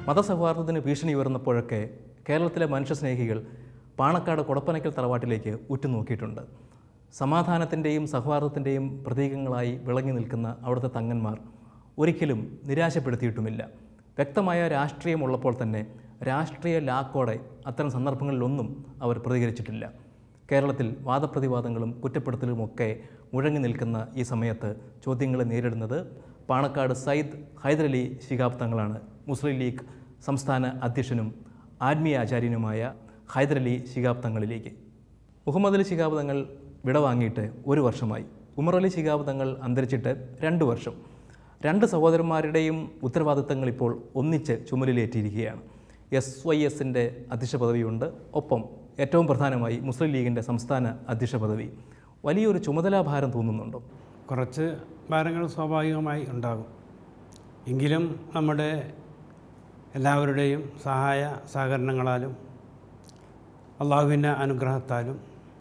മതസൗഹാർദ്ദത്തിന് ഭീഷണി ഉയർന്നപ്പോഴൊക്കെ കേരളത്തിലെ മനുഷ്യസ്നേഹികൾ പാണക്കാട് കൊടപ്പനയ്ക്കൽ തറവാട്ടിലേക്ക് ഉറ്റുനോക്കിയിട്ടുണ്ട് സമാധാനത്തിൻ്റെയും സൗഹാർദ്ദത്തിൻ്റെയും പ്രതീകങ്ങളായി വിളങ്ങി നിൽക്കുന്ന അവിടുത്തെ തങ്ങന്മാർ ഒരിക്കലും നിരാശപ്പെടുത്തിയിട്ടുമില്ല വ്യക്തമായ രാഷ്ട്രീയമുള്ളപ്പോൾ തന്നെ രാഷ്ട്രീയ ലാക്കോടെ അത്തരം സന്ദർഭങ്ങളിലൊന്നും അവർ പ്രതികരിച്ചിട്ടില്ല കേരളത്തിൽ വാദപ്രതിവാദങ്ങളും കുറ്റപ്പെടുത്തലുമൊക്കെ മുഴങ്ങി നിൽക്കുന്ന ഈ സമയത്ത് ചോദ്യങ്ങളെ നേരിടുന്നത് പാണക്കാട് സയ്യിദ് ഹൈദരലി ശിഹാബ് തങ്ങളാണ് മുസ്ലിം ലീഗ് സംസ്ഥാന അധ്യക്ഷനും ആത്മീയ ആചാര്യനുമായ ഹൈദരലി ശിഹാബ് തങ്ങളിലേക്ക് മുഹമ്മദ് അലി ശിഹാബ് തങ്ങൾ വിടവാങ്ങിയിട്ട് ഒരു വർഷമായി ഉമർ അലി ശിഹാബ് തങ്ങൾ അന്തരിച്ചിട്ട് രണ്ട് വർഷം രണ്ട് സഹോദരന്മാരുടെയും ഉത്തരവാദിത്തങ്ങൾ ഇപ്പോൾ ഒന്നിച്ച് ചുമലിലേറ്റിയിരിക്കുകയാണ് എസ് വൈ എസിൻ്റെ അധ്യക്ഷ പദവിയുണ്ട് ഒപ്പം ഏറ്റവും പ്രധാനമായി മുസ്ലിം ലീഗിൻ്റെ സംസ്ഥാന അധ്യക്ഷ പദവി വലിയൊരു ചുമതലാഭാരം തോന്നുന്നുണ്ടോ കുറച്ച് ഭാരങ്ങൾ സ്വാഭാവികമായി ഉണ്ടാകും എങ്കിലും നമ്മുടെ എല്ലാവരുടെയും സഹായ സഹകരണങ്ങളാലും അള്ളാഹുവിൻ്റെ അനുഗ്രഹത്താലും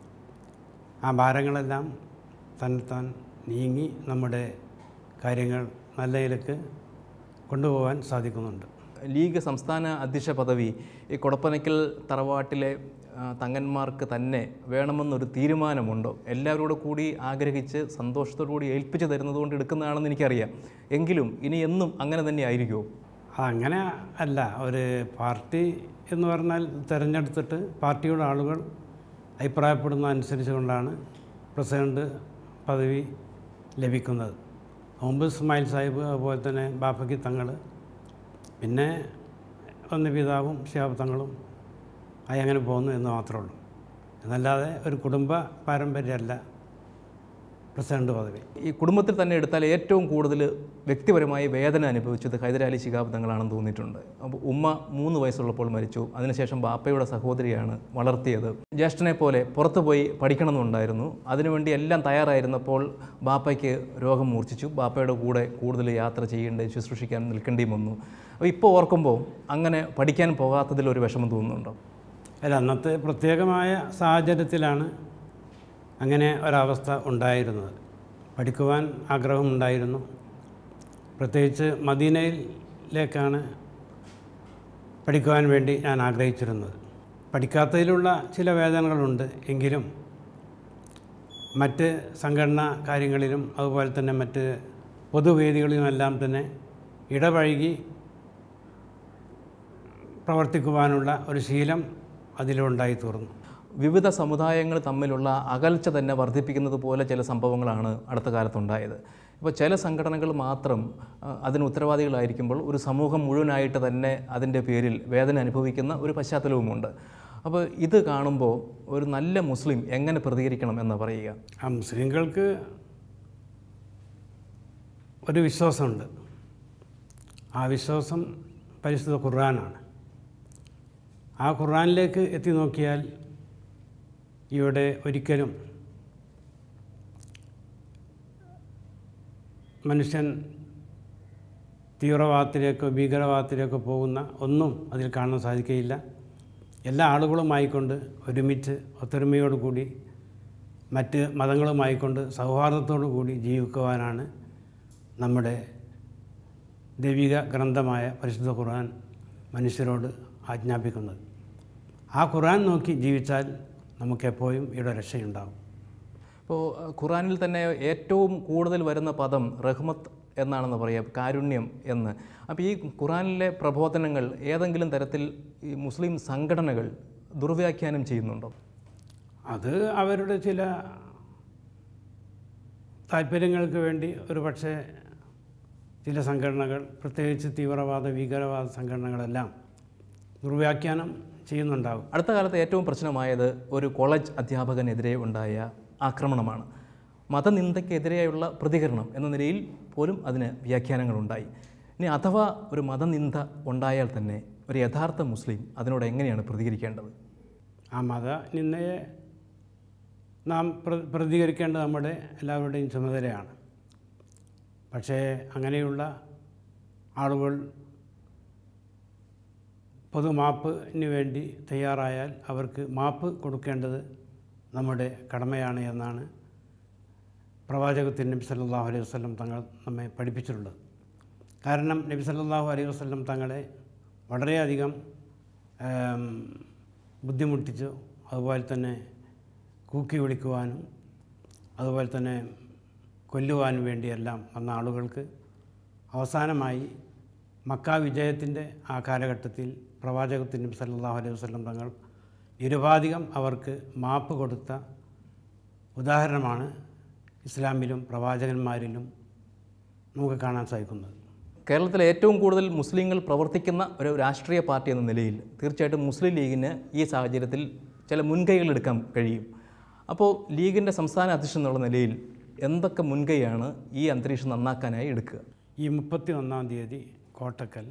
ആ ഭാരങ്ങളെല്ലാം തന്നെത്താൻ നീങ്ങി നമ്മുടെ കാര്യങ്ങൾ നല്ല നിലക്ക് കൊണ്ടുപോകാൻ സാധിക്കുന്നുണ്ട് ലീഗ് സംസ്ഥാന അധ്യക്ഷ പദവി ഈ കൊടപ്പനയ്ക്കൽ തറവാട്ടിലെ ആ, തങ്ങന്മാർക്ക് തന്നെ വേണമെന്നൊരു തീരുമാനമുണ്ടോ എല്ലാവരോടും കൂടി ആഗ്രഹിച്ച് സന്തോഷത്തോടു കൂടി ഏൽപ്പിച്ചു തരുന്നതുകൊണ്ട് എടുക്കുന്നതാണെന്ന് എനിക്കറിയാം എങ്കിലും ഇനി എന്നും അങ്ങനെ തന്നെ ആയിരിക്കുമോ അതങ്ങനെ അല്ല ഒരു പാർട്ടി എന്ന് പറഞ്ഞാൽ തിരഞ്ഞെടുത്തിട്ട് പാർട്ടിയുടെ ആളുകൾ അഭിപ്രായപ്പെടുന്ന അനുസരിച്ച് കൊണ്ടാണ് പ്രസിഡന്റ് പദവി ലഭിക്കുന്നത് മുമ്പ് ഇസ്മായിൽ സാഹിബ് അതുപോലെ തന്നെ ബാഫക്കി തങ്ങൾ പിന്നെ ഒന്ന് പിതാവും ഷിഹാബ് തങ്ങളും ആയി അങ്ങനെ പോകുന്നു എന്ന് മാത്രമേ ഉള്ളൂ എന്നല്ലാതെ ഒരു കുടുംബ പാരമ്പര്യമല്ല പ്രസിഡന്റ് പദവി ഈ കുടുംബത്തിൽ തന്നെ എടുത്താൽ ഏറ്റവും കൂടുതൽ വ്യക്തിപരമായി വേദന അനുഭവിച്ചത് ഹൈദരാലി ശിഹാബ് തങ്ങളാണെന്ന് തോന്നിയിട്ടുണ്ട് അപ്പോൾ ഉമ്മ മൂന്ന് വയസ്സുള്ളപ്പോൾ മരിച്ചു അതിനുശേഷം ബാപ്പയുടെ സഹോദരിയാണ് വളർത്തിയത് ജ്യേഷ്ഠനെ പോലെ പുറത്തു പോയി പഠിക്കണമെന്നുണ്ടായിരുന്നു അതിനുവേണ്ടി എല്ലാം തയ്യാറായിരുന്നപ്പോൾ ബാപ്പയ്ക്ക് രോഗം മൂർച്ഛിച്ചു ബാപ്പയുടെ കൂടെ കൂടുതൽ യാത്ര ചെയ്യേണ്ടി ശുശ്രൂഷിക്കാൻ നിൽക്കേണ്ടിയും വന്നു അപ്പോൾ ഇപ്പോൾ ഓർക്കുമ്പോൾ അങ്ങനെ പഠിക്കാൻ പോകാത്തതിൽ ഒരു വിഷമം തോന്നുന്നുണ്ടോ അല്ല അന്നത്തെ പ്രത്യേകമായ സാഹചര്യത്തിലാണ് അങ്ങനെ ഒരവസ്ഥ ഉണ്ടായിരുന്നത് പഠിക്കുവാൻ ആഗ്രഹമുണ്ടായിരുന്നു പ്രത്യേകിച്ച് മദീനയിലേക്കാണ് പഠിക്കുവാൻ വേണ്ടി ഞാൻ ആഗ്രഹിച്ചിരുന്നത് പഠിക്കാത്തതിലുള്ള ചില വേദനകളുണ്ട് എങ്കിലും മറ്റ് സംഘടനാ കാര്യങ്ങളിലും അതുപോലെ തന്നെ മറ്റ് പൊതുവേദികളിലുമെല്ലാം തന്നെ ഇടപഴകി പ്രവർത്തിക്കുവാനുള്ള ഒരു ശീലം അതിലുണ്ടായി തീർന്നു വിവിധ സമുദായങ്ങൾ തമ്മിലുള്ള അകൽച്ച തന്നെ വർദ്ധിപ്പിക്കുന്നത് പോലെ ചില സംഭവങ്ങളാണ് അടുത്ത കാലത്തുണ്ടായത് ഇപ്പോൾ ചില സംഘടനകൾ മാത്രം ആ, അതിന് ഉത്തരവാദികളായിരിക്കുമ്പോൾ ഒരു സമൂഹം മുഴുവനായിട്ട് തന്നെ അതിൻ്റെ പേരിൽ വേദന അനുഭവിക്കുന്ന ഒരു പശ്ചാത്തലവുമുണ്ട് അപ്പോൾ ഇത് കാണുമ്പോൾ ഒരു നല്ല മുസ്ലിം എങ്ങനെ പ്രതികരിക്കണം എന്ന് പറയുക ആ മുസ്ലിങ്ങൾക്ക് ഒരു വിശ്വാസമുണ്ട് ആ വിശ്വാസം പരിശുദ്ധ ഖുർആനാണ് ആ ഖുർആനിലേക്ക് എത്തി നോക്കിയാൽ ഇവിടെ ഒരിക്കലും മനുഷ്യൻ തീവ്രവാദത്തിലേക്കോ ഭീകരവാദത്തിലേക്കോ പോകുന്ന ഒന്നും അതിൽ കാണാൻ സാധിക്കുകയില്ല എല്ലാ ആളുകളുമായിക്കൊണ്ട് ഒരുമിച്ച് ഒത്തൊരുമയോടുകൂടി മറ്റ് മതങ്ങളുമായിക്കൊണ്ട് സൗഹാർദ്ദത്തോടു കൂടി ജീവിക്കുവാനാണ് നമ്മുടെ ദൈവിക ഗ്രന്ഥമായ പരിശുദ്ധ ഖുർആൻ മനുഷ്യരോട് ആജ്ഞാപിക്കുന്നത് ആ ഖുർആൻ നോക്കി ജീവിച്ചാൽ നമുക്കെപ്പോഴും ഇവിടെ രക്ഷയുണ്ടാകും ഇപ്പോൾ ഖുറാനിൽ തന്നെ ഏറ്റവും കൂടുതൽ വരുന്ന പദം റഹ്മത്ത് എന്നാണെന്ന് പറയാം കാരുണ്യം എന്ന് അപ്പോൾ ഈ ഖുറാനിലെ പ്രബോധനങ്ങൾ ഏതെങ്കിലും തരത്തിൽ ഈ മുസ്ലിം സംഘടനകൾ ദുർവ്യാഖ്യാനം ചെയ്യുന്നുണ്ടോ അത് അവരുടെ ചില താല്പര്യങ്ങൾക്ക് വേണ്ടി ഒരു പക്ഷേ ചില സംഘടനകൾ പ്രത്യേകിച്ച് തീവ്രവാദ ഭീകരവാദ സംഘടനകളെല്ലാം ദുർവ്യാഖ്യാനം ചെയ്യുന്നുണ്ടാകും അടുത്ത കാലത്ത് ഏറ്റവും പ്രശ്നമായത് ഒരു കോളേജ് അധ്യാപകനെതിരെ ഉണ്ടായ ആക്രമണമാണ് മതനിന്ദയ്ക്കെതിരെയുള്ള പ്രതികരണം എന്ന നിലയിൽ പോലും അതിന് വ്യാഖ്യാനങ്ങളുണ്ടായി ഇനി അഥവാ ഒരു മതനിന്ദ ഉണ്ടായാൽ തന്നെ ഒരു യഥാർത്ഥ മുസ്ലിം അതിനോട് എങ്ങനെയാണ് പ്രതികരിക്കേണ്ടത് ആ മത നിന്നയെ നാം പ്ര- പ്രതികരിക്കേണ്ടത് നമ്മുടെ എല്ലാവരുടെയും ചുമതലയാണ് പക്ഷേ അങ്ങനെയുള്ള ആളുകൾ പൊതുമാപ്പിന് വേണ്ടി തയ്യാറായാൽ അവർക്ക് മാപ്പ് കൊടുക്കേണ്ടത് നമ്മുടെ കടമയാണ് എന്നാണ് പ്രവാചകത്തിൽ നബി സല്ലല്ലാഹു അലൈഹി വസല്ലം തങ്ങൾ നമ്മെ പഠിപ്പിച്ചിട്ടുള്ളത് കാരണം നബി സല്ലല്ലാഹു അലൈഹി വസല്ലം തങ്ങളെ വളരെയധികം ഏം, ബുദ്ധിമുട്ടിച്ചു അതുപോലെ തന്നെ കൂക്കി വിളിക്കുവാനും അതുപോലെ തന്നെ കൊല്ലുവാനും വേണ്ടിയെല്ലാം വന്ന ആളുകൾക്ക് അവസാനമായി മക്ക വിജയത്തിൻ്റെ ആ കാലഘട്ടത്തിൽ പ്രവാചകത്തിനും സല്ലല്ലാഹു അലൈഹി വസല്ലം തങ്ങൾ നിരുപാധികം അവർക്ക് മാപ്പ് കൊടുത്ത ഉദാഹരണമാണ് ഇസ്ലാമിലും പ്രവാചകന്മാരിലും നമുക്ക് കാണാൻ സാധിക്കുന്നത് കേരളത്തിലെ ഏറ്റവും കൂടുതൽ മുസ്ലിങ്ങൾ പ്രവർത്തിക്കുന്ന ഒരു രാഷ്ട്രീയ പാർട്ടി എന്ന നിലയിൽ തീർച്ചയായിട്ടും മുസ്ലിം ലീഗിന് ഈ സാഹചര്യത്തിൽ ചില മുൻകൈകൾ എടുക്കാൻ കഴിയും അപ്പോൾ ലീഗിൻ്റെ സംസ്ഥാന അധ്യക്ഷൻ എന്നുള്ള നിലയിൽ എന്തൊക്കെ മുൻകൈയാണ് ഈ അന്തരീക്ഷം നന്നാക്കാനായി എടുക്കുക ഈ മുപ്പത്തി ഒന്നാം തീയതി കോട്ടക്കൽ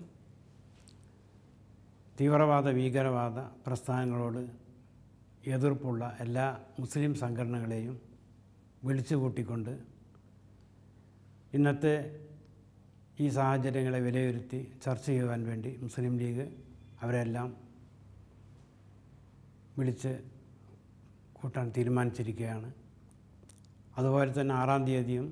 തീവ്രവാദ ഭീകരവാദ പ്രസ്ഥാനങ്ങളോട് എതിർപ്പുള്ള എല്ലാ മുസ്ലിം സംഘടനകളെയും വിളിച്ചു കൂട്ടിക്കൊണ്ട് ഇന്നത്തെ ഈ സാഹചര്യങ്ങളെ വിലയിരുത്തി ചർച്ച ചെയ്യുവാൻ വേണ്ടി മുസ്ലിം ലീഗ് അവരെല്ലാം വിളിച്ച് കൂട്ടാൻ തീരുമാനിച്ചിരിക്കുകയാണ് അതുപോലെ തന്നെ ആറാം തീയതിയും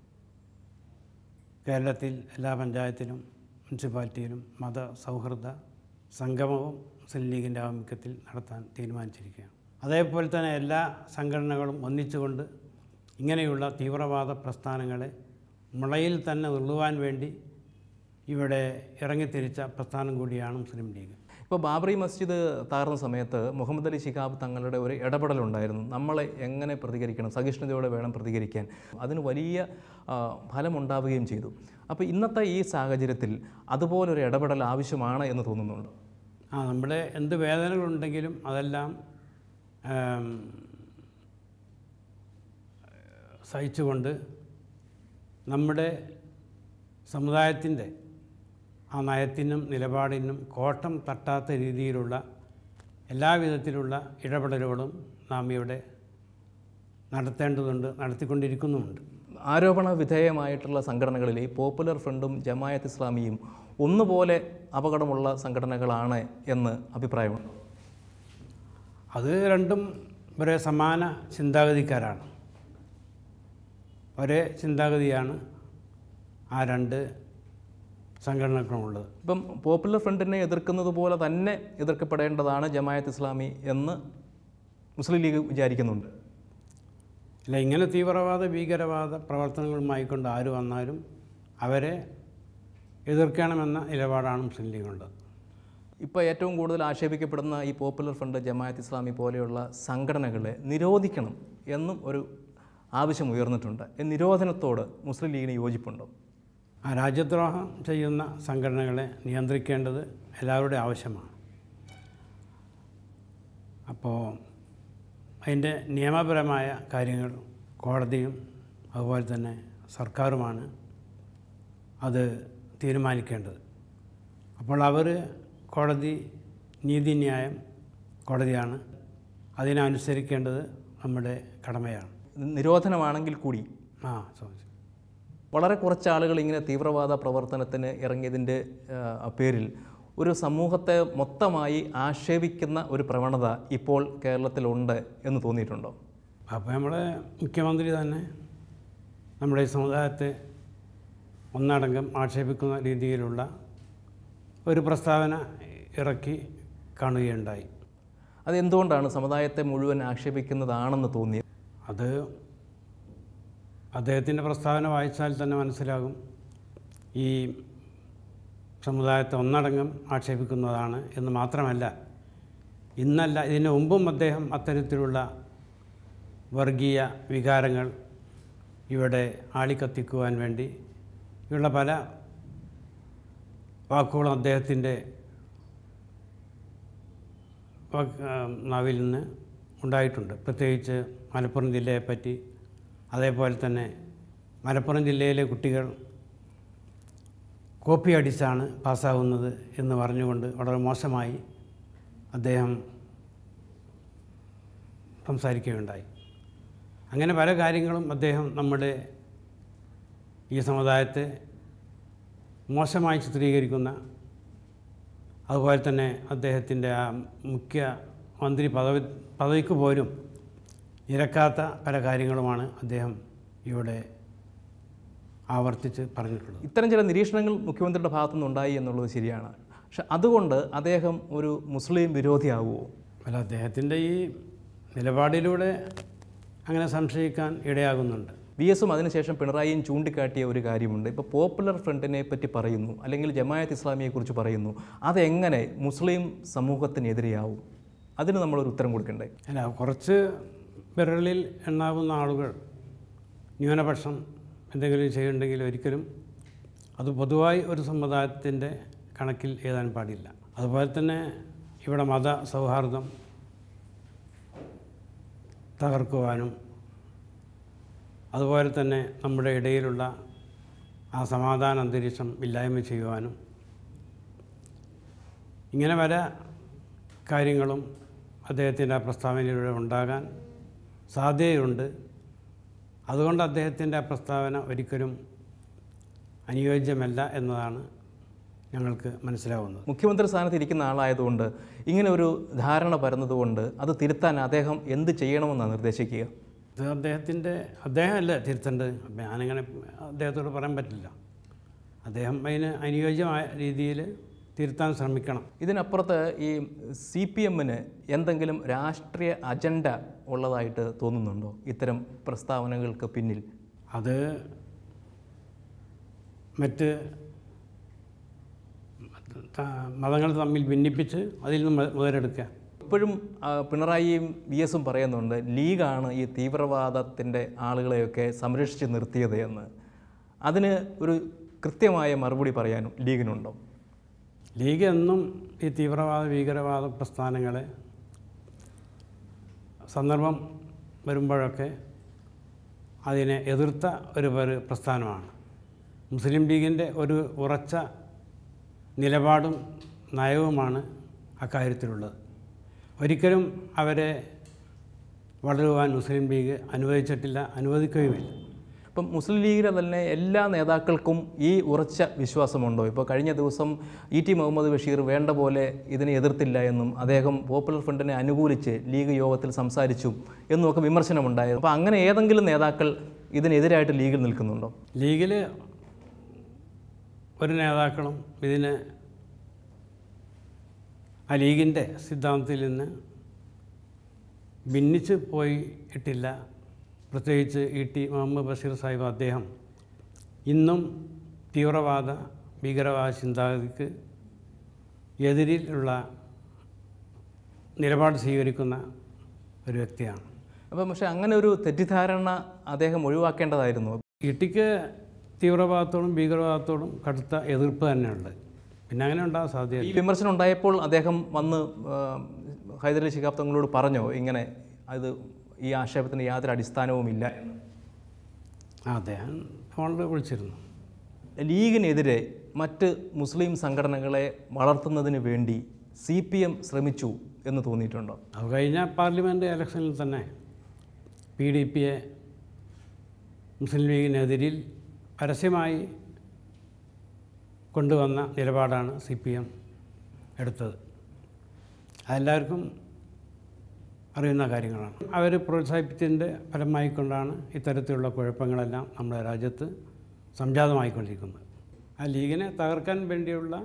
കേരളത്തിൽ എല്ലാ പഞ്ചായത്തിലും മുനിസിപ്പാലിറ്റിയിലും മത സൗഹൃദ സംഗമവും മുസ്ലിം ലീഗിൻ്റെ ആഭിമുഖ്യത്തിൽ നടത്താൻ തീരുമാനിച്ചിരിക്കുകയാണ് അതേപോലെ തന്നെ എല്ലാ സംഘടനകളും ഒന്നിച്ചുകൊണ്ട് ഇങ്ങനെയുള്ള തീവ്രവാദ പ്രസ്ഥാനങ്ങളെ മുളയിൽ തന്നെ നുള്ളുവാൻ വേണ്ടി ഇവിടെ ഇറങ്ങിത്തിരിച്ച പ്രസ്ഥാനം കൂടിയാണ് മുസ്ലിം ലീഗ് ഇപ്പോൾ ബാബറി മസ്ജിദ് താർന്ന സമയത്ത് മുഹമ്മദ് അലി ശിഹാബ് തങ്ങളുടെ ഒരു ഇടപെടലുണ്ടായിരുന്നു നമ്മളെ എങ്ങനെ പ്രതികരിക്കണം സഹിഷ്ണുതയോടെ വേണം പ്രതികരിക്കാൻ അതിന് വലിയ ആ, ഫലമുണ്ടാവുകയും ചെയ്തു അപ്പോൾ ഇന്നത്തെ ഈ സാഹചര്യത്തിൽ അതുപോലൊരു ഇടപെടൽ ആവശ്യമാണ് എന്ന് തോന്നുന്നുണ്ട് ആ നമ്മുടെ എന്ത് വേദനകളുണ്ടെങ്കിലും അതെല്ലാം ആം, സഹിച്ചുകൊണ്ട് നമ്മുടെ സമുദായത്തിൻ്റെ ആ നയത്തിനും നിലപാടിനും കോട്ടം തട്ടാത്ത രീതിയിലുള്ള എല്ലാവിധത്തിലുള്ള ഇടപെടലുകളും നാം ഇവിടെ നടത്തേണ്ടതുണ്ട് നടത്തിക്കൊണ്ടിരിക്കുന്നുമുണ്ട് ആരോപണ വിധേയമായിട്ടുള്ള സംഘടനകളിൽ ഈ പോപ്പുലർ ഫ്രണ്ടും ജമായത്ത് ഇസ്ലാമിയും ഒന്നുപോലെ അപകടമുള്ള സംഘടനകളാണ് എന്ന് അഭിപ്രായമുണ്ട് അത് രണ്ടും ഒരേ സമാന ചിന്താഗതിക്കാരാണ് ഒരേ ചിന്താഗതിയാണ് ആ രണ്ട് സംഘടനകളുമുള്ളത് ഇപ്പം പോപ്പുലർ ഫ്രണ്ടിനെ എതിർക്കുന്നത് പോലെ തന്നെ എതിർക്കപ്പെടേണ്ടതാണ് ജമായത്ത് ഇസ്ലാമി എന്ന് മുസ്ലിം ലീഗ് വിചാരിക്കുന്നുണ്ട് അല്ല ഇങ്ങനെ തീവ്രവാദ ഭീകരവാദ പ്രവർത്തനങ്ങളുമായി കൊണ്ട് ആര് വന്നാലും അവരെ എതിർക്കണമെന്ന നിലപാടാണ് മുസ്ലിം ലീഗുള്ളത് ഇപ്പോൾ ഏറ്റവും കൂടുതൽ ആക്ഷേപിക്കപ്പെടുന്ന ഈ പോപ്പുലർ ഫ്രണ്ട് ജമായത്ത് ഇസ്ലാമി പോലെയുള്ള സംഘടനകളെ നിരോധിക്കണം എന്നും ഒരു ആവശ്യം ഉയർന്നിട്ടുണ്ട് ഈ നിരോധനത്തോട് മുസ്ലിം ലീഗിന് യോജിപ്പുണ്ടോ ആ രാജ്യദ്രോഹം ചെയ്യുന്ന സംഘടനകളെ നിയന്ത്രിക്കേണ്ടത് എല്ലാവരുടെയും ആവശ്യമാണ് അപ്പോൾ അതിൻ്റെ നിയമപരമായ കാര്യങ്ങൾ കോടതിയും അതുപോലെ തന്നെ സർക്കാരുമാണ് അത് തീരുമാനിക്കേണ്ടത് അപ്പോൾ അവർ കോടതി നീതിന്യായം കോടതിയാണ് അതിനനുസരിക്കേണ്ടത് നമ്മുടെ കടമയാണ് നിരോധനമാണെങ്കിൽ കൂടി ആ ചോദിച്ചു വളരെ കുറച്ച് ആളുകൾ ഇങ്ങനെ തീവ്രവാദ പ്രവർത്തനത്തിന് ഇറങ്ങിയതിൻ്റെ ആ, പേരിൽ ഒരു സമൂഹത്തെ മൊത്തമായി ആക്ഷേപിക്കുന്ന ഒരു പ്രവണത ഇപ്പോൾ കേരളത്തിലുണ്ട് എന്ന് തോന്നിയിട്ടുണ്ടോ അപ്പോൾ നമ്മളെ മുഖ്യമന്ത്രി തന്നെ നമ്മുടെ ഈ സമുദായത്തെ ഒന്നടങ്കം ആക്ഷേപിക്കുന്ന രീതിയിലുള്ള ഒരു പ്രസ്താവന ഇറക്കി കാണുകയുണ്ടായി അത് എന്തുകൊണ്ടാണ് സമുദായത്തെ മുഴുവൻ ആക്ഷേപിക്കുന്നതാണെന്ന് തോന്നിയത് അത് അദ്ദേഹത്തിൻ്റെ പ്രസ്താവന വായിച്ചാൽ തന്നെ മനസ്സിലാകും ഈ സമുദായത്തെ ഒന്നടങ്കം ആക്ഷേപിക്കുന്നതാണ് എന്ന് മാത്രമല്ല ഇന്നല്ല ഇതിനു മുമ്പും അദ്ദേഹം അത്തരത്തിലുള്ള വർഗീയ വികാരങ്ങൾ ഇവിടെ ആളിക്കത്തിക്കുവാൻ വേണ്ടി ഉള്ള പല വാക്കുകളും അദ്ദേഹത്തിൻ്റെ വാക്ക്- ആ, നാവിൽ നിന്ന് ഉണ്ടായിട്ടുണ്ട് പ്രത്യേകിച്ച് മലപ്പുറം ജില്ലയെപ്പറ്റി അതേപോലെ തന്നെ മലപ്പുറം ജില്ലയിലെ കുട്ടികൾ കോപ്പി അടിച്ചാണ് പാസ്സാകുന്നത് എന്ന് പറഞ്ഞുകൊണ്ട് വളരെ മോശമായി അദ്ദേഹം സംസാരിക്കുകയുണ്ടായി അങ്ങനെ പല കാര്യങ്ങളും അദ്ദേഹം നമ്മുടെ ഈ സമുദായത്തെ മോശമായി ചിത്രീകരിക്കുന്ന അതുപോലെ തന്നെ അദ്ദേഹത്തിൻ്റെ ആ മുഖ്യ മന്ത്രി പദവി പദവിക്ക് പോലും നിരക്കാത്ത പല കാര്യങ്ങളുമാണ് അദ്ദേഹം ഇവിടെ ആവർത്തിച്ച് പറഞ്ഞിട്ടുള്ളത് ഇത്തരം ചില നിരീക്ഷണങ്ങൾ മുഖ്യമന്ത്രിയുടെ ഭാഗത്തുനിന്നുണ്ടായി എന്നുള്ളത് ശരിയാണ് പക്ഷെ അതുകൊണ്ട് അദ്ദേഹം ഒരു മുസ്ലിം വിരോധിയാവുമോ അല്ല അദ്ദേഹത്തിൻ്റെ ഈ നിലപാടിലൂടെ അങ്ങനെ സംശയിക്കാൻ ഇടയാകുന്നുണ്ട് വി എസും അതിനുശേഷം പിണറായിയും ചൂണ്ടിക്കാട്ടിയ ഒരു കാര്യമുണ്ട് ഇപ്പോൾ പോപ്പുലർ ഫ്രണ്ടിനെ പറ്റി പറയുന്നു അല്ലെങ്കിൽ ജമായത്ത് ഇസ്ലാമിയെക്കുറിച്ച് പറയുന്നു അതെങ്ങനെ മുസ്ലിം സമൂഹത്തിനെതിരെയാവും അതിന് നമ്മളൊരു ഉത്തരം കൊടുക്കണ്ടേ അല്ല കുറച്ച് വിരലിൽ എണ്ണാവുന്ന ആളുകൾ ന്യൂനപക്ഷം എന്തെങ്കിലും ചെയ്യുന്നുണ്ടെങ്കിൽ ഒരിക്കലും അത് പൊതുവായി ഒരു സമുദായത്തിൻ്റെ കണക്കിൽ എഴുതാൻ പാടില്ല അതുപോലെ തന്നെ ഇവിടെ മത സൗഹാർദ്ദം തകർക്കുവാനും അതുപോലെ തന്നെ നമ്മുടെ ഇടയിലുള്ള ആ സമാധാന അന്തരീക്ഷം ഇല്ലായ്മ ചെയ്യുവാനും ഇങ്ങനെ വര കാര്യങ്ങളും അദ്ദേഹത്തിൻ്റെ ആ പ്രസ്താവനയിലൂടെ ഉണ്ടാകാൻ സാധ്യതയുണ്ട് അതുകൊണ്ട് അദ്ദേഹത്തിൻ്റെ ആ പ്രസ്താവന ഒരിക്കലും അനുയോജ്യമല്ല എന്നതാണ് ഞങ്ങൾക്ക് മനസ്സിലാവുന്നത് മുഖ്യമന്ത്രി സ്ഥാനത്ത് ഇരിക്കുന്ന ആളായതുകൊണ്ട് ഇങ്ങനെ ഒരു ധാരണ പരന്നതുകൊണ്ട് അത് തിരുത്താൻ അദ്ദേഹം എന്ത് ചെയ്യണമെന്നാണ് നിർദ്ദേശിക്കുക ഇത് അദ്ദേഹത്തിൻ്റെ അദ്ദേഹമല്ല തിരുത്തേണ്ടത് അപ്പം ഞാനിങ്ങനെ അദ്ദേഹത്തോട് പറയാൻ പറ്റില്ല അദ്ദേഹം അതിന് അനുയോജ്യമായ രീതിയിൽ തിരുത്താൻ ശ്രമിക്കണം ഇതിനപ്പുറത്ത് ഈ സി പി എമ്മിന് എന്തെങ്കിലും രാഷ്ട്രീയ അജണ്ട ഉള്ളതായിട്ട് തോന്നുന്നുണ്ടോ ഇത്തരം പ്രസ്താവനകൾക്ക് പിന്നിൽ അത് മറ്റ് ത- മതങ്ങൾ തമ്മിൽ ഭിന്നിപ്പിച്ച് അതിൽ നിന്ന് മു- മുതലെടുക്കുക ഇപ്പോഴും ആ, പിണറായിയും വി എസും പറയുന്നുണ്ട് ലീഗാണ് ഈ തീവ്രവാദത്തിൻ്റെ ആളുകളെയൊക്കെ സംരക്ഷിച്ച് നിർത്തിയത് എന്ന് അതിന് ഒരു കൃത്യമായ മറുപടി പറയാനും ലീഗിനുണ്ടോ ലീഗ് എന്നും ഈ തീവ്രവാദ ഭീകരവാദ പ്രസ്ഥാനങ്ങളെ സന്ദർഭം വരുമ്പോഴൊക്കെ അതിനെ എതിർത്ത ഒരു ഒരു പ്രസ്ഥാനമാണ് മുസ്ലിം ലീഗിൻ്റെ ഒരു ഉറച്ച നിലപാടും നയവുമാണ് അക്കാര്യത്തിലുള്ളത് ഒരിക്കലും അവരെ വളരുവാൻ മുസ്ലിം ലീഗ് അനുവദിച്ചിട്ടില്ല അനുവദിക്കുകയുമില്ല ഇപ്പം മുസ്ലിം ലീഗിലെ തന്നെ എല്ലാ നേതാക്കൾക്കും ഈ ഉറച്ച വിശ്വാസമുണ്ടോ ഇപ്പോൾ കഴിഞ്ഞ ദിവസം ഇ ടി മുഹമ്മദ് ബഷീർ വേണ്ട പോലെ ഇതിനെ എതിർത്തില്ല എന്നും അദ്ദേഹം പോപ്പുലർ ഫ്രണ്ടിനെ അനുകൂലിച്ച് ലീഗ് യോഗത്തിൽ സംസാരിച്ചു എന്നുമൊക്കെ വിമർശനമുണ്ടായിരുന്നു അപ്പോൾ അങ്ങനെ ഏതെങ്കിലും നേതാക്കൾ ഇതിനെതിരായിട്ട് ലീഗിൽ നിൽക്കുന്നുണ്ടോ ലീഗിൽ ഒരു നേതാക്കളും ഇതിന് ആ ലീഗിൻ്റെ സിദ്ധാന്തത്തിൽ നിന്ന് ഭിന്നിച്ച് പോയിട്ടില്ല പ്രത്യേകിച്ച് ഇ ടി മുഹമ്മദ് ബഷീർ സാഹിബ് അദ്ദേഹം ഇന്നും തീവ്രവാദ ഭീകരവാദ ചിന്താഗതിക്ക് എതിരിലുള്ള നിലപാട് സ്വീകരിക്കുന്ന ഒരു വ്യക്തിയാണ് അപ്പം പക്ഷേ അങ്ങനെ ഒരു തെറ്റിദ്ധാരണ അദ്ദേഹം ഒഴിവാക്കേണ്ടതായിരുന്നു ഇട്ടിക്ക് തീവ്രവാദത്തോടും ഭീകരവാദത്തോടും കടുത്ത എതിർപ്പ് തന്നെയുണ്ട് പിന്നെ അങ്ങനെ ഉണ്ടാകാൻ സാധ്യത ഈ വിമർശനം ഉണ്ടായപ്പോൾ അദ്ദേഹം വന്ന് ആ, ഹൈദരലി ശിഹാബ് തങ്ങളോട് പറഞ്ഞോ ഇങ്ങനെ അത് ഈ ആക്ഷേപത്തിന് യാതൊരു അടിസ്ഥാനവുമില്ല എന്ന് ആ, അദ്ദേഹം ഫോണിൽ വിളിച്ചിരുന്നു ലീഗിനെതിരെ മറ്റ് മുസ്ലിം സംഘടനകളെ വളർത്തുന്നതിന് വേണ്ടി സി പി എം ശ്രമിച്ചു എന്ന് തോന്നിയിട്ടുണ്ടോ അത് കഴിഞ്ഞ പാർലമെൻറ്റ് ഇലക്ഷനിൽ തന്നെ പി ഡി പിയെ മുസ്ലിം ലീഗിനെതിരിൽ പരസ്യമായി കൊണ്ടുവന്ന നിലപാടാണ് സി പി എം എടുത്തത് അതെല്ലാവർക്കും അറിയുന്ന കാര്യങ്ങളാണ് അവർ പ്രോത്സാഹിപ്പിച്ചതിൻ്റെ ഫലമായിക്കൊണ്ടാണ് ഇത്തരത്തിലുള്ള കുഴപ്പങ്ങളെല്ലാം നമ്മുടെ രാജ്യത്ത് സംജാതമായിക്കൊണ്ടിരിക്കുന്നത് ആ ലീഗിനെ തകർക്കാൻ വേണ്ടിയുള്ള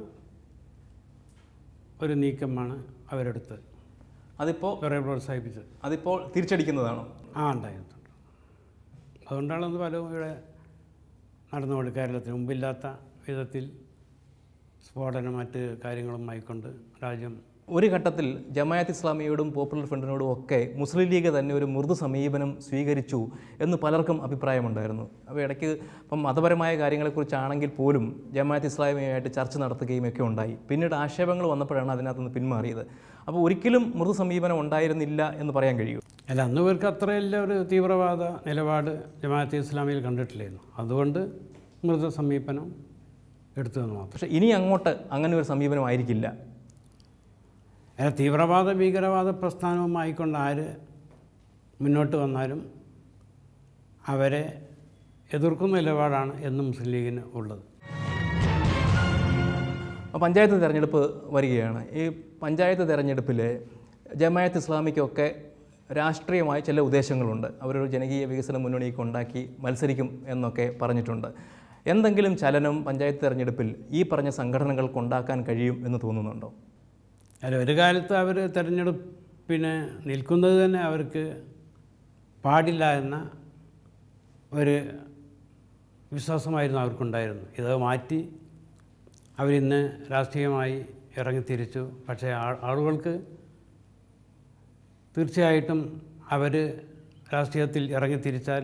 ഒരു നീക്കമാണ് അവരെടുത്തത് അതിപ്പോൾ കുറേ പ്രോത്സാഹിപ്പിച്ചത് അതിപ്പോൾ തിരിച്ചടിക്കുന്നതാണോ ആ ഉണ്ടായിട്ടുണ്ട് അതുകൊണ്ടാണ് അത് പലവും ഇവിടെ നടന്നുകൊണ്ട് കേരളത്തിൽ മുമ്പില്ലാത്ത വിധത്തിൽ സ്ഫോടനം മറ്റ് കാര്യങ്ങളുമായിക്കൊണ്ട് രാജ്യം ഒരു ഘട്ടത്തിൽ ജമായത്ത് ഇസ്ലാമിയോടും പോപ്പുലർ ഫ്രണ്ടിനോടും ഒക്കെ മുസ്ലിം ലീഗ് തന്നെ ഒരു മൃദു സമീപനം സ്വീകരിച്ചു എന്ന് പലർക്കും അഭിപ്രായമുണ്ടായിരുന്നു അപ്പോൾ ഇടയ്ക്ക് ഇപ്പം മതപരമായ കാര്യങ്ങളെക്കുറിച്ചാണെങ്കിൽ പോലും ജമായത്ത് ഇസ്ലാമിയുമായിട്ട് ചർച്ച നടത്തുകയും ഒക്കെ ഉണ്ടായി പിന്നീട് ആക്ഷേപങ്ങൾ വന്നപ്പോഴാണ് അതിനകത്ത് നിന്ന് പിന്മാറിയത് അപ്പോൾ ഒരിക്കലും മൃദു സമീപനം ഉണ്ടായിരുന്നില്ല എന്ന് പറയാൻ കഴിയും അല്ല അന്ന് പേർക്ക് അത്രയല്ല ഒരു തീവ്രവാദ നിലപാട് ജമാഅത്തെ ഇസ്ലാമിയിൽ കണ്ടിട്ടില്ലായിരുന്നു അതുകൊണ്ട് മൃദ സമീപനം എടുത്തതെന്ന് മാത്രം പക്ഷേ ഇനി അങ്ങോട്ട് അങ്ങനെ ഒരു സമീപനമായിരിക്കില്ല അല്ല തീവ്രവാദ ഭീകരവാദ പ്രസ്ഥാനവുമായിക്കൊണ്ട് ആര് മുന്നോട്ട് വന്നാലും അവരെ എതിർക്കുന്ന നിലപാടാണ് എന്നും മുസ്ലിം ലീഗിന് ഉള്ളത് അപ്പോൾ പഞ്ചായത്ത് തിരഞ്ഞെടുപ്പ് വരികയാണ് ഈ പഞ്ചായത്ത് തിരഞ്ഞെടുപ്പിൽ ജമായത്ത് ഇസ്ലാമിക്കൊക്കെ രാഷ്ട്രീയമായ ചില ഉദ്ദേശങ്ങളുണ്ട് അവരൊരു ജനകീയ വികസന മുന്നണിയൊക്കെ ഉണ്ടാക്കി മത്സരിക്കും എന്നൊക്കെ പറഞ്ഞിട്ടുണ്ട് എന്തെങ്കിലും ചലനം പഞ്ചായത്ത് തെരഞ്ഞെടുപ്പിൽ ഈ പറഞ്ഞ സംഘടനകൾക്ക് ഉണ്ടാക്കാൻ കഴിയും എന്ന് തോന്നുന്നുണ്ടോ അല്ല ഒരു കാലത്ത് അവർ തിരഞ്ഞെടുപ്പിന് നിൽക്കുന്നത് തന്നെ അവർക്ക് പാടില്ല എന്ന ഒരു വിശ്വാസമായിരുന്നു അവർക്കുണ്ടായിരുന്നു ഇത് മാറ്റി അവരിന്ന് രാഷ്ട്രീയമായി ഇറങ്ങിത്തിരിച്ചു പക്ഷേ ആ- ആളുകൾക്ക് തീർച്ചയായിട്ടും അവർ രാഷ്ട്രീയത്തിൽ ഇറങ്ങിത്തിരിച്ചാൽ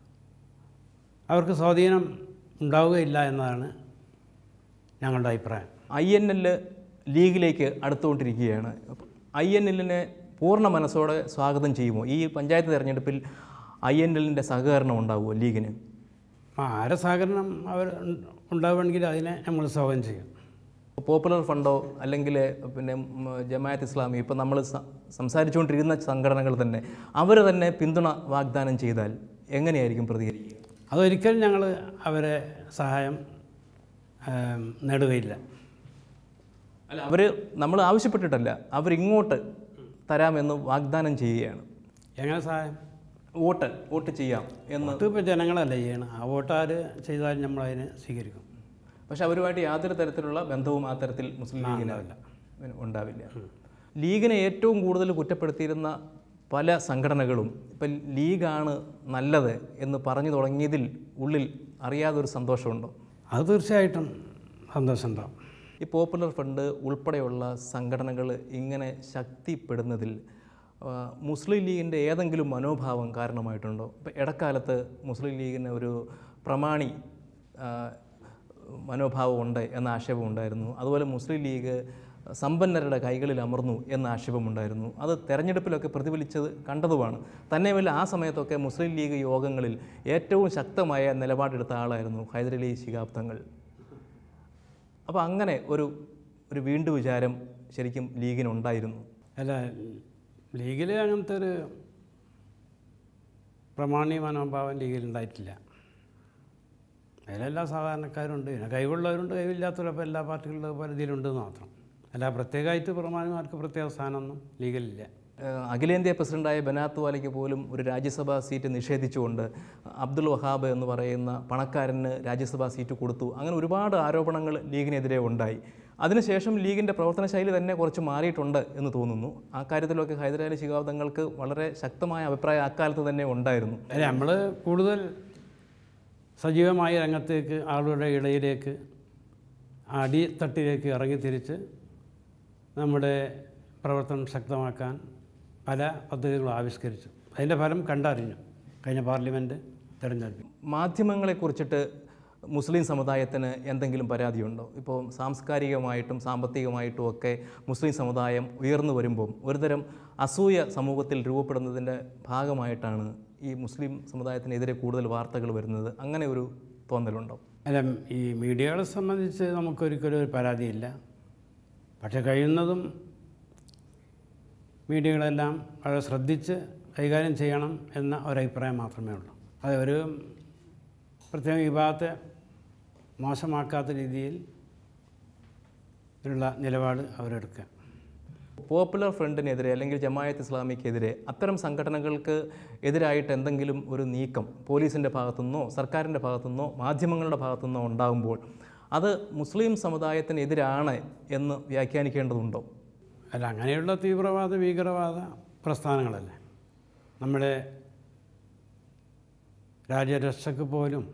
അവർക്ക് സ്വാധീനം ഉണ്ടാവുകയില്ല എന്നതാണ് ഞങ്ങളുടെ അഭിപ്രായം ഐ എൻ എൽ ലീഗിലേക്ക് അടുത്തുകൊണ്ടിരിക്കുകയാണ് ഐ എൻ എല്ലിനെ പൂർണ്ണ മനസ്സോടെ സ്വാഗതം ചെയ്യുമോ ഈ പഞ്ചായത്ത് തെരഞ്ഞെടുപ്പിൽ ഐ എൻ എല്ലിൻ്റെ സഹകരണം ഉണ്ടാവുമോ ലീഗിന് ആ ആരെ സഹകരണം അവർ ഉണ്ടാവുകയാണെങ്കിൽ അതിനെ നമ്മൾ സ്വാഗതം ചെയ്യും പോപ്പുലർ ഫണ്ടോ അല്ലെങ്കിൽ പിന്നെ ഉം, ജമാഅത്ത് ഇസ്ലാമി ഇപ്പം നമ്മൾ സ- സംസാരിച്ചുകൊണ്ടിരിക്കുന്ന സംഘടനകൾ തന്നെ അവർ തന്നെ പിന്തുണ വാഗ്ദാനം ചെയ്താൽ എങ്ങനെയായിരിക്കും പ്രതികരിക്കുക അതൊരിക്കലും ഞങ്ങൾ അവരെ സഹായം ഏം, നേടുകയില്ല അല്ല അവർ നമ്മൾ ആവശ്യപ്പെട്ടിട്ടല്ല അവരിങ്ങോട്ട് തരാമെന്ന് വാഗ്ദാനം ചെയ്യുകയാണ് എങ്ങനെ സഹായം വോട്ട് വോട്ട് ചെയ്യാം എന്ന് വോട്ട് ഇപ്പോൾ ജനങ്ങളല്ല ചെയ്യണം ആ വോട്ട് ആര് ചെയ്താലും നമ്മൾ അതിനെ സ്വീകരിക്കും പക്ഷെ അവരുമായിട്ട് യാതൊരു തരത്തിലുള്ള ബന്ധവും ആ തരത്തിൽ മുസ്ലിം ലീഗിന് ഉണ്ടാവില്ല ലീഗിനെ ഏറ്റവും കൂടുതൽ കുറ്റപ്പെടുത്തിയിരുന്ന പല സംഘടനകളും ഇപ്പം ലീഗാണ് നല്ലത് എന്ന് പറഞ്ഞു തുടങ്ങിയതിൽ ഉള്ളിൽ അറിയാതൊരു സന്തോഷമുണ്ടോ അത് തീർച്ചയായിട്ടും സന്തോഷം ഉണ്ടാവും ഈ പോപ്പുലർ ഫണ്ട് ഉൾപ്പെടെയുള്ള സംഘടനകൾ ഇങ്ങനെ ശക്തിപ്പെടുന്നതിൽ ആ, മുസ്ലിം ലീഗിൻ്റെ ഏതെങ്കിലും മനോഭാവം കാരണമായിട്ടുണ്ടോ ഇപ്പം ഇടക്കാലത്ത് മുസ്ലിം ലീഗിന് ഒരു പ്രമാണി ആ, മനോഭാവം ഉണ്ട് എന്ന ആക്ഷേപം ഉണ്ടായിരുന്നു അതുപോലെ മുസ്ലിം ലീഗ് സമ്പന്നരുടെ കൈകളിൽ അമർന്നു എന്ന ആക്ഷേപമുണ്ടായിരുന്നു അത് തെരഞ്ഞെടുപ്പിലൊക്കെ പ്രതിഫലിച്ചത് കണ്ടതുമാണ് തന്നെയുമല്ല ആ സമയത്തൊക്കെ മുസ്ലിം ലീഗ് യോഗങ്ങളിൽ ഏറ്റവും ശക്തമായ നിലപാടെടുത്ത ആളായിരുന്നു ഹൈദരലി ശിഹാബ് തങ്ങൾ അപ്പോൾ അങ്ങനെ ഒരു ഒരു വീണ്ടു വിചാരം ശരിക്കും ലീഗിനുണ്ടായിരുന്നു അല്ല ലീഗിൽ അങ്ങനത്തെ ഒരു പ്രമാണി മനോഭാവം ലീഗിൽ ഉണ്ടായിട്ടില്ല അതിലെല്ലാ സാധാരണക്കാരുണ്ട് പിന്നെ കഴിവുള്ളവരുണ്ട് കഴിവില്ലാത്തവരപ്പോൾ എല്ലാ പാർട്ടികളുടെ പോലെ ഇതിലുണ്ടെന്ന് മാത്രം അല്ല പ്രത്യേകമായിട്ട് പ്രമാണിമാർക്ക് പ്രത്യേക സ്ഥാനമൊന്നും ലീഗിലില്ല ഏഹ് അഖിലേന്ത്യാ പ്രസിഡന്റായ ബനാത്ത് വാലയ്ക്ക് പോലും ഒരു രാജ്യസഭാ സീറ്റ് നിഷേധിച്ചുകൊണ്ട് അബ്ദുൾ വഹാബ് എന്ന് പറയുന്ന പണക്കാരന് രാജ്യസഭാ സീറ്റ് കൊടുത്തു അങ്ങനെ ഒരുപാട് ആരോപണങ്ങൾ ലീഗിനെതിരെ ഉണ്ടായി അതിനുശേഷം ലീഗിൻ്റെ പ്രവർത്തന ശൈലി തന്നെ കുറച്ച് മാറിയിട്ടുണ്ട് എന്ന് തോന്നുന്നു ആ കാര്യത്തിലൊക്കെ ഹൈദരാലി ശിഹാബ് തങ്ങൾക്ക് വളരെ ശക്തമായ അഭിപ്രായം അക്കാലത്ത് തന്നെ ഉണ്ടായിരുന്നു അല്ല നമ്മൾ കൂടുതൽ സജീവമായ രംഗത്തേക്ക് ആളുകളുടെ ഇടയിലേക്ക് അടിത്തട്ടിലേക്ക് ഇറങ്ങിത്തിരിച്ച് നമ്മുടെ പ്രവർത്തനം ശക്തമാക്കാൻ പല പദ്ധതികളും ആവിഷ്കരിച്ചു അതിൻ്റെ ഫലം കണ്ടറിഞ്ഞു കഴിഞ്ഞ പാർലമെൻറ്റ് തിരഞ്ഞെടുപ്പിൽ മാധ്യമങ്ങളെക്കുറിച്ചിട്ട് മുസ്ലിം സമുദായത്തിന് എന്തെങ്കിലും പരാതിയുണ്ടോ ഇപ്പോൾ സാംസ്കാരികമായിട്ടും സാമ്പത്തികമായിട്ടും ഒക്കെ മുസ്ലിം സമുദായം ഉയർന്നു വരുമ്പം ഒരുതരം അസൂയ സമൂഹത്തിൽ രൂപപ്പെടുന്നതിൻ്റെ ഭാഗമായിട്ടാണ് ഈ മുസ്ലിം സമുദായത്തിനെതിരെ കൂടുതൽ വാർത്തകൾ വരുന്നത് അങ്ങനെ ഒരു തോന്നലുണ്ടോ അല്ല ഈ മീഡിയകളെ സംബന്ധിച്ച് നമുക്കൊരിക്കലും ഒരു പരാതിയില്ല പക്ഷെ കഴിയുന്നതും മീഡിയകളെല്ലാം വളരെ ശ്രദ്ധിച്ച് കൈകാര്യം ചെയ്യണം എന്ന ഒരഭിപ്രായം മാത്രമേ ഉള്ളൂ അത് ഒരു പ്രത്യേക വിഭാഗത്തെ മോശമാക്കാത്ത രീതിയിൽ ഉള്ള നിലപാട് അവരെടുക്കുക പോപ്പുലർ ഫ്രണ്ടിനെതിരെ അല്ലെങ്കിൽ ജമായത്ത് ഇസ്ലാമിക്കെതിരെ അത്തരം സംഘടനകൾക്ക് എതിരായിട്ട് എന്തെങ്കിലും ഒരു നീക്കം പോലീസിൻ്റെ ഭാഗത്തുനിന്നോ സർക്കാരിൻ്റെ ഭാഗത്തുനിന്നോ മാധ്യമങ്ങളുടെ ഭാഗത്തുനിന്നോ ഉണ്ടാകുമ്പോൾ അത് മുസ്ലിം സമുദായത്തിനെതിരാണ് എന്ന് വ്യാഖ്യാനിക്കേണ്ടതുണ്ടോ അല്ല അങ്ങനെയുള്ള തീവ്രവാദ ഭീകരവാദ പ്രസ്ഥാനങ്ങളല്ലേ നമ്മുടെ രാജ്യരക്ഷയ്ക്ക് പോലും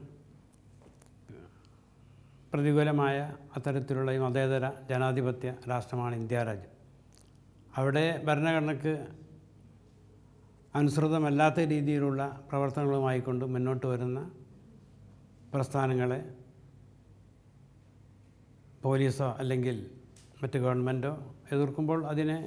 പ്രതികൂലമായ അത്തരത്തിലുള്ള ഈ മതേതര ജനാധിപത്യ രാഷ്ട്രമാണ് ഇന്ത്യ രാജ്യം അവിടെ ഭരണഘടനയ്ക്ക് അനുസൃതമല്ലാത്ത രീതിയിലുള്ള പ്രവർത്തനങ്ങളുമായി കൊണ്ട് മുന്നോട്ട് വരുന്ന പ്രസ്ഥാനങ്ങളെ പോലീസോ അല്ലെങ്കിൽ മറ്റ് ഗവൺമെൻറ്റോ എതിർക്കുമ്പോൾ അതിനെ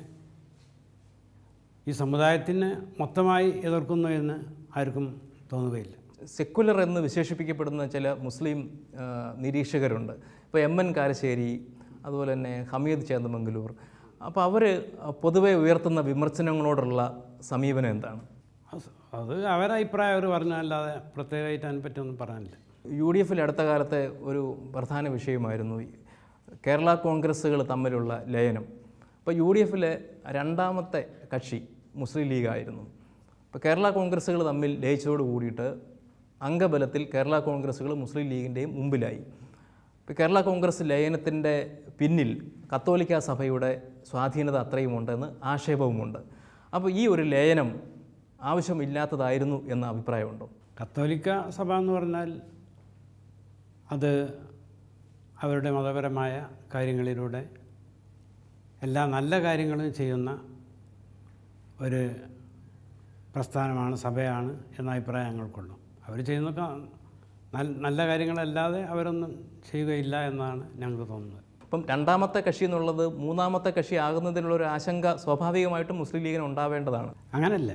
ഈ സമുദായത്തിന് മൊത്തമായി എതിർക്കുന്നു എന്ന് ആർക്കും തോന്നുകയില്ല സെക്കുലർ എന്ന് വിശേഷിപ്പിക്കപ്പെടുന്ന ചില മുസ്ലിം ആ, നിരീക്ഷകരുണ്ട് ഇപ്പോൾ എം എൻ കാരശ്ശേരി അതുപോലെ തന്നെ ഹമീദ് ചേന്ദമംഗലൂർ അപ്പോൾ അവർ പൊതുവെ ഉയർത്തുന്ന വിമർശനങ്ങളോടുള്ള സമീപനം എന്താണ് അത് അത് അവരെ അഭിപ്രായം അവർ പറഞ്ഞല്ലാതെ പ്രത്യേകമായിട്ട് അതിനെപ്പറ്റിയൊന്നും പറയാനില്ല യു ഡി എഫിൽ അടുത്ത കാലത്തെ ഒരു പ്രധാന വിഷയമായിരുന്നു ഈ കേരള കോൺഗ്രസ്സുകൾ തമ്മിലുള്ള ലയനം അപ്പോൾ യു ഡി എഫിലെ രണ്ടാമത്തെ കക്ഷി മുസ്ലിം ലീഗായിരുന്നു അപ്പോൾ കേരള കോൺഗ്രസ്സുകൾ തമ്മിൽ ലയിച്ചതോട് കൂടിയിട്ട് അംഗബലത്തിൽ കേരള കോൺഗ്രസ്സുകൾ മുസ്ലിം ലീഗിൻ്റെയും മുമ്പിലായി ഇപ്പോൾ കേരള കോൺഗ്രസ് ലയനത്തിൻ്റെ പിന്നിൽ കത്തോലിക്ക സഭയുടെ സ്വാധീനത അത്രയുമുണ്ടെന്ന് ആക്ഷേപവുമുണ്ട് അപ്പോൾ ഈ ഒരു ലയനം ആവശ്യമില്ലാത്തതായിരുന്നു എന്ന അഭിപ്രായമുണ്ടോ കത്തോലിക്ക സഭ എന്ന് പറഞ്ഞാൽ അത് അവരുടെ മതപരമായ കാര്യങ്ങളിലൂടെ എല്ലാ നല്ല കാര്യങ്ങളും ചെയ്യുന്ന ഒരു പ്രസ്ഥാനമാണ് സഭയാണ് എന്ന അഭിപ്രായം ഞങ്ങൾക്കുള്ളൂ അവർ ചെയ്യുന്നൊക്കെ നല്ല നല്ല കാര്യങ്ങളല്ലാതെ അവരൊന്നും ചെയ്യുകയില്ല എന്നാണ് ഞങ്ങൾക്ക് തോന്നുന്നത് അപ്പം രണ്ടാമത്തെ കക്ഷി എന്നുള്ളത് മൂന്നാമത്തെ കക്ഷി ആകുന്നതിനുള്ള ഒരു ആശങ്ക സ്വാഭാവികമായിട്ടും മുസ്ലിം ലീഗിന് ഉണ്ടാവേണ്ടതാണ് അങ്ങനല്ല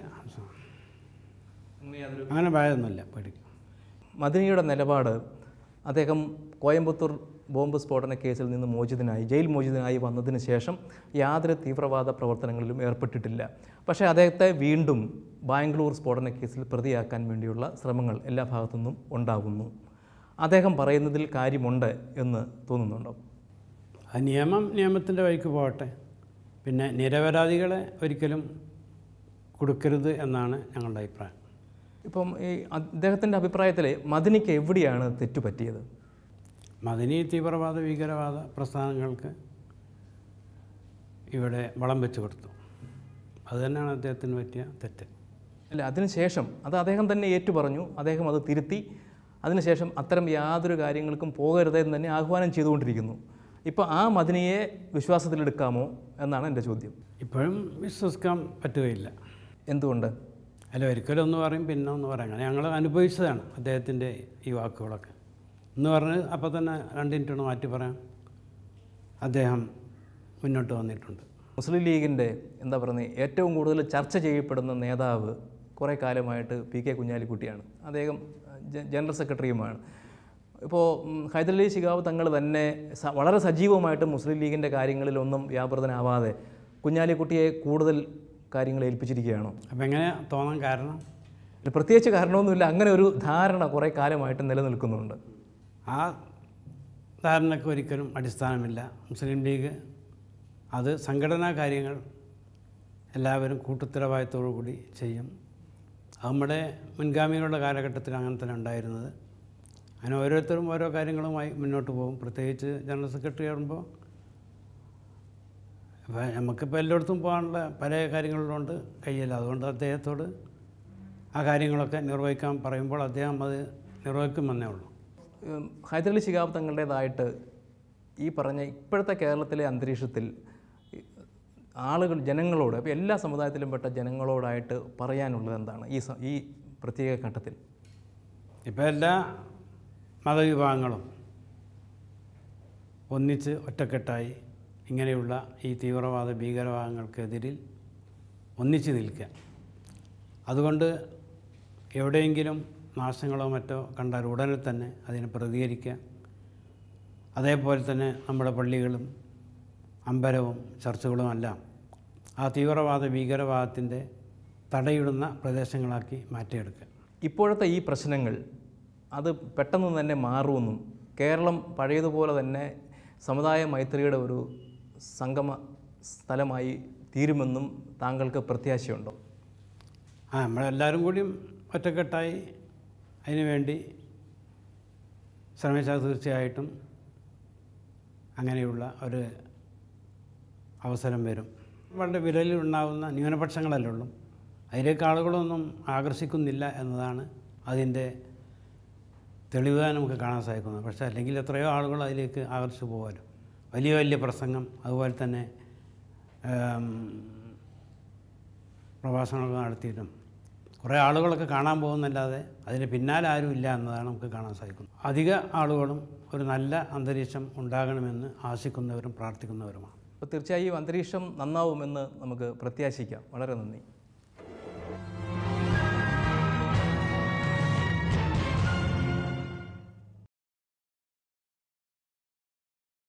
അങ്ങനെ ഭയമൊന്നുമില്ല പേടിക്കും മദിനിയുടെ നിലപാട് അദ്ദേഹം കോയമ്പത്തൂർ ബോംബ് സ്ഫോടന കേസിൽ നിന്ന് മോചിതനായി ജയിൽ മോചിതനായി വന്നതിന് ശേഷം യാതൊരു തീവ്രവാദ പ്രവർത്തനങ്ങളിലും ഏർപ്പെട്ടിട്ടില്ല പക്ഷേ അദ്ദേഹത്തെ വീണ്ടും ബാംഗ്ലൂർ സ്ഫോടന കേസിൽ പ്രതിയാക്കാൻ വേണ്ടിയുള്ള ശ്രമങ്ങൾ എല്ലാ ഭാഗത്തുനിന്നും ഉണ്ടാകുന്നു അദ്ദേഹം പറയുന്നതിൽ കാര്യമുണ്ട് എന്ന് തോന്നുന്നുണ്ടോ ആ നിയമം നിയമത്തിൻ്റെ വഴിക്ക് പോകട്ടെ പിന്നെ നിരപരാധികളെ ഒരിക്കലും കൊടുക്കരുത് എന്നാണ് ഞങ്ങളുടെ അഭിപ്രായം ഇപ്പം ഈ അദ്ദേഹത്തിൻ്റെ അഭിപ്രായത്തിൽ മദിനിക്ക് എവിടെയാണ് തെറ്റുപറ്റിയത് മദനി തീവ്രവാദ ഭീകരവാദ പ്രസ്ഥാനങ്ങൾക്ക് ഇവിടെ വളം വെച്ച് കൊടുത്തു അത് തന്നെയാണ് അദ്ദേഹത്തിന് പറ്റിയ തെറ്റ് അല്ല അതിനുശേഷം അത് അദ്ദേഹം തന്നെ ഏറ്റുപറഞ്ഞു അദ്ദേഹം അത് തിരുത്തി അതിനുശേഷം അത്തരം യാതൊരു കാര്യങ്ങൾക്കും പോകരുതെന്ന് തന്നെ ആഹ്വാനം ചെയ്തുകൊണ്ടിരിക്കുന്നു ഇപ്പോൾ ആ മദിനിയെ വിശ്വാസത്തിലെടുക്കാമോ എന്നാണ് എൻ്റെ ചോദ്യം ഇപ്പോഴും വിശ്വസിക്കാൻ പറ്റുകയില്ല എന്തുകൊണ്ട് അല്ല ഒരിക്കലും ഒന്ന് പറയും പിന്നെ ഒന്ന് പറയും അങ്ങനെ ഞങ്ങൾ അനുഭവിച്ചതാണ് അദ്ദേഹത്തിൻ്റെ ഈ വാക്കുകളൊക്കെ എന്ന് പറഞ്ഞ് അപ്പോൾ തന്നെ രണ്ട് മിനിറ്റ് മാറ്റി പറയാം അദ്ദേഹം മുന്നോട്ട് വന്നിട്ടുണ്ട് മുസ്ലിം ലീഗിൻ്റെ എന്താ പറയുന്നത് ഏറ്റവും കൂടുതൽ ചർച്ച ചെയ്യപ്പെടുന്ന നേതാവ് കുറേ കാലമായിട്ട് പി കെ കുഞ്ഞാലിക്കുട്ടിയാണ് അദ്ദേഹം ജ- ജനറൽ സെക്രട്ടറിയുമാണ് ഇപ്പോൾ ഉം, ഹൈദരലി ശിഹാബ് തങ്ങൾ തന്നെ സ- വളരെ സജീവമായിട്ട് മുസ്ലിം ലീഗിൻ്റെ കാര്യങ്ങളിലൊന്നും വ്യാപൃതനാവാതെ കുഞ്ഞാലിക്കുട്ടിയെ കൂടുതൽ കാര്യങ്ങൾ ഏൽപ്പിച്ചിരിക്കുകയാണോ അപ്പം എങ്ങനെ തോന്നാൻ കാരണം ഒരു പ്രത്യേകിച്ച് കാരണമൊന്നുമില്ല അങ്ങനെ ഒരു ധാരണ കുറേ കാലമായിട്ട് നിലനിൽക്കുന്നുണ്ട് ആ ധാരണയ്ക്ക് ഒരിക്കലും അടിസ്ഥാനമില്ല മുസ്ലിം ലീഗ് അത് സംഘടനാ കാര്യങ്ങൾ എല്ലാവരും കൂട്ടുത്തരവാദിത്തോടു കൂടി ചെയ്യും അത് നമ്മുടെ മുൻഗാമികളുടെ കാലഘട്ടത്തിൽ അങ്ങനെ തന്നെ ഉണ്ടായിരുന്നത് അങ്ങനെ ഓരോരുത്തരും ഓരോ കാര്യങ്ങളുമായി മുന്നോട്ട് പോകും പ്രത്യേകിച്ച് ജനറൽ സെക്രട്ടറി ആകുമ്പോൾ അപ്പോൾ നമുക്കിപ്പോൾ എല്ലായിടത്തും പോകാനുള്ള പല കാര്യങ്ങളിലുണ്ട് കയ്യില്ല അതുകൊണ്ട് അദ്ദേഹത്തോട് ആ കാര്യങ്ങളൊക്കെ നിർവഹിക്കാൻ പറയുമ്പോൾ അദ്ദേഹം അത് നിർവഹിക്കുമെന്നേ ഉള്ളൂ ഉം, ഹൈദരലി ശിഹാബ് തങ്ങളുടേതായിട്ട് ഈ പറഞ്ഞ ഇപ്പോഴത്തെ കേരളത്തിലെ അന്തരീക്ഷത്തിൽ ഈ ആളുകൾ ജനങ്ങളോട് ഇപ്പോൾ എല്ലാ സമുദായത്തിലും പെട്ട ജനങ്ങളോടായിട്ട് പറയാനുള്ളത് എന്താണ് ഈ സ- ഈ പ്രത്യേക ഘട്ടത്തിൽ ഇപ്പോൾ എല്ലാ മതവിഭാഗങ്ങളും ഒന്നിച്ച് ഒറ്റക്കെട്ടായി ഇങ്ങനെയുള്ള ഈ തീവ്രവാദ ഭീകരവാദങ്ങൾക്കെതിരിൽ ഒന്നിച്ച് നിൽക്കുക അതുകൊണ്ട് എവിടെയെങ്കിലും നാശങ്ങളോ മറ്റോ കണ്ടാൽ ഉടനെ തന്നെ അതിനെ പ്രതികരിക്കുക അതേപോലെ തന്നെ നമ്മുടെ പള്ളികളും അമ്പലവും ചർച്ചുകളും എല്ലാം ആ തീവ്രവാദ ഭീകരവാദത്തിൻ്റെ തടയിടുന്ന പ്രദേശങ്ങളാക്കി മാറ്റിയെടുക്കുക ഇപ്പോഴത്തെ ഈ പ്രശ്നങ്ങൾ അത് പെട്ടെന്ന് തന്നെ മാറുമെന്നും കേരളം പഴയതുപോലെ തന്നെ സമുദായ മൈത്രിയുടെ ഒരു സംഗമ സ്ഥലമായി തീരുമെന്നും താങ്കൾക്ക് പ്രത്യാശയുണ്ടോ ആ നമ്മളെല്ലാവരും കൂടിയും ഒറ്റക്കെട്ടായി അതിനു വേണ്ടി ശ്രമിച്ചാൽ തീർച്ചയായിട്ടും അങ്ങനെയുള്ള ഒരു അവസരം വരും വളരെ വിരലിൽ ഉണ്ടാകുന്ന ന്യൂനപക്ഷങ്ങളല്ലേ ഉള്ളൂ അതിലേക്ക് ആളുകളൊന്നും ആകർഷിക്കുന്നില്ല എന്നതാണ് അതിൻ്റെ തെളിവായി നമുക്ക് കാണാൻ സാധിക്കുന്നത് പക്ഷേ അല്ലെങ്കിൽ എത്രയോ ആളുകൾ അതിലേക്ക് ആകർഷിച്ചു പോകാനും വലിയ വലിയ പ്രസംഗം അതുപോലെ തന്നെ ഏം, പ്രഭാഷണമൊക്കെ നടത്തിയിട്ടും കുറേ ആളുകളൊക്കെ കാണാൻ പോകുന്നല്ലാതെ അതിന് പിന്നാലെ ആരും ഇല്ല എന്നതാണ് നമുക്ക് കാണാൻ സാധിക്കുന്നത് അധിക ആളുകളും ഒരു നല്ല അന്തരീക്ഷം ഉണ്ടാകണമെന്ന് ആശിക്കുന്നവരും പ്രാർത്ഥിക്കുന്നവരുമാണ് അപ്പോൾ തീർച്ചയായും അന്തരീക്ഷം നന്നാവുമെന്ന് നമുക്ക് പ്രത്യാശിക്കാം വളരെ നന്ദി